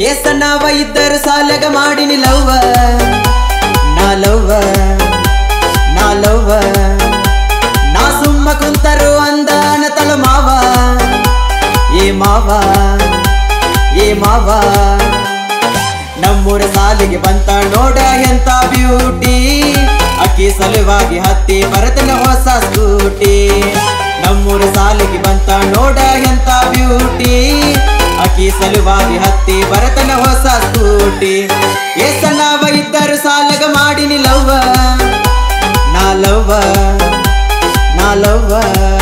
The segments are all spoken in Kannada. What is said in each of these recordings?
ಏಸನ್ನವ ಇದ್ದರು ಸಾಲಗ ಮಾಡಿನಿ ಲವ್ವ ನಾ ಲವ್ವ ನಾ ಲವ್ವ ನಾ ಸುಮ್ಮ ಕುಂತರು ಅಂದಾನ ತಳು ಮಾವ ಏ ಮಾವ ಏ ಮಾವ ನಮ್ಮೂರ ಸಾಲಿಗೆ ಬಂತ ನೋಡ ಎಂತ ಬ್ಯೂಟಿ ಅಕ್ಕಿ ಸಲುವಾಗಿ ಹತ್ತಿ ಬರತನ ಹೊಸ ಸ್ಕೂಟಿ ನಮ್ಮೂರ ಸಾಲಿಗೆ ಬಂತ ನೋಡ ಎಂತ ಬ್ಯೂಟಿ ಅಕ್ಕಿ ಸಲುವಾಗಿ ಹತ್ತಿ ಬರತನ ಹೊಸ ಸ್ಕೂಟಿ ಎಸನವ ಇದ್ದರು ಸಾಲಗ ಮಾಡಿನಿ ಲವ್ವ ನಾ ಲವ್ವ ನಾ ಲವ್ವ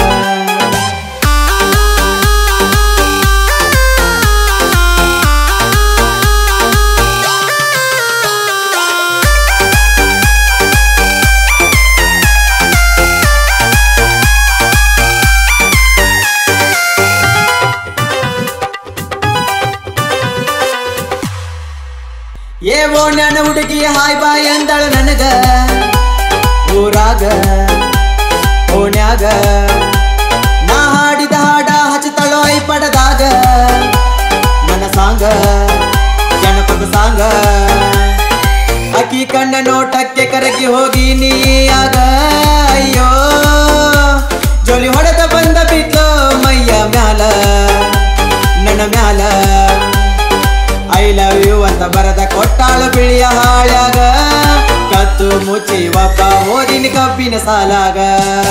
ಏ ಓ ನನ್ನ ಹುಡುಗಿ ಹಾಯ್ ಬಾಯ್ ಅಂದಳು ನನಗ ಊರಾಗ ಓಣ್ಯಾಗ ನಾ ಹಾಡಿದ ಹಾಡ ಹಚ್ಚತಳೋ ಐ ಪಡದಾಗ ನನ್ನ ಸಾಂಗ ಜನಪದ ಸಾಂಗ ಅಕ್ಕಿ ಕಣ್ಣ ನೋಟಕ್ಕೆ ಕರಗಿ ಹೋಗಿ ನೀಯಾಗ ಅಯ್ಯೋ ಜೋಲಿ ಹೊಡೆದ ಬಂದ ಬಿದ್ಲು ಮೈಯ ಮ್ಯಾಲ ನನ್ನ ಮ್ಯಾಲ ಐ ಲವ್ ಯು ಅಂತ ಬರದ ಕೊಟ್ಟಾಳ ಬಿಳಿಯ ಹಾಳ್ಯಾಗ ಕತ್ತು ಮುಚ್ಚಿ ಒಬ್ಬ ಓದಿನ ಕಬ್ಬಿನ ಸಾಲಾಗ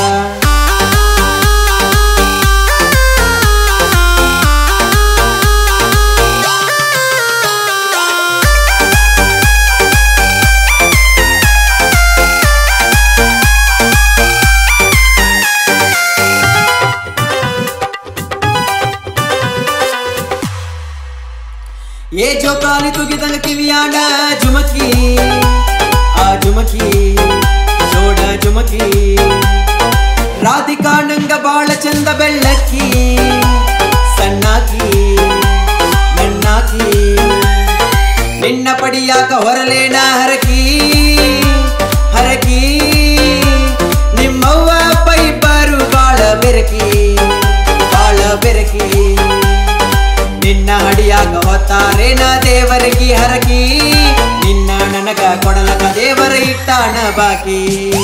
ಏ ಜೋಕಾಲಿ ತುಗಿದಂಗ ಕಿವಿಯಾಡ ಜುಮಕಿ ಆ ಜುಮಕಿ ಜೋಡ ಜುಮಕಿ ರಾಧಿಕಾ ನಂಗ ಬಾಳ ಚಂದ ಬೆಳ್ಳಕ್ಕಿ ಸಣ್ಣಾಕಿ ನನ್ನಾಕಿ ನಿನ್ನ ಪಡಿಯಾಕ ಹೊರಲೇನ ಹರಕಿ ಹರಕಿ ನಿಮ್ಮವ್ವ ಅಪ್ಪ ಇಬ್ಬರು ಬಾಳ ಬೆರಕಿ ಬಾಳ ಬೆರಕಿ ನಿನ್ನ ಹಡಿಯಾಗ ಹೊತ್ತಾರೇನ ದೇವರಿಗೆ ಹರಕಿ ನಿನ್ನ ನನಗ ಕೊಡಲಕ ದೇವರ ಇಟ್ಟಾಣ ಬಾಕಿ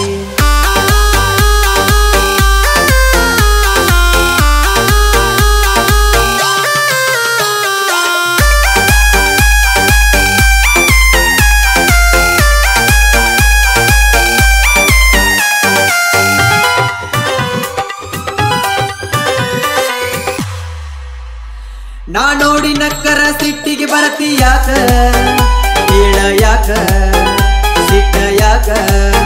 ನಾ ನೋಡಿ ನಕ್ಕರ ಸಿಟ್ಟಿಗೆ ಬರತಿ ಯಾಕ ಹೇಳ ಯಾಕ ಸಿಟ್ಟ ಯಾಕ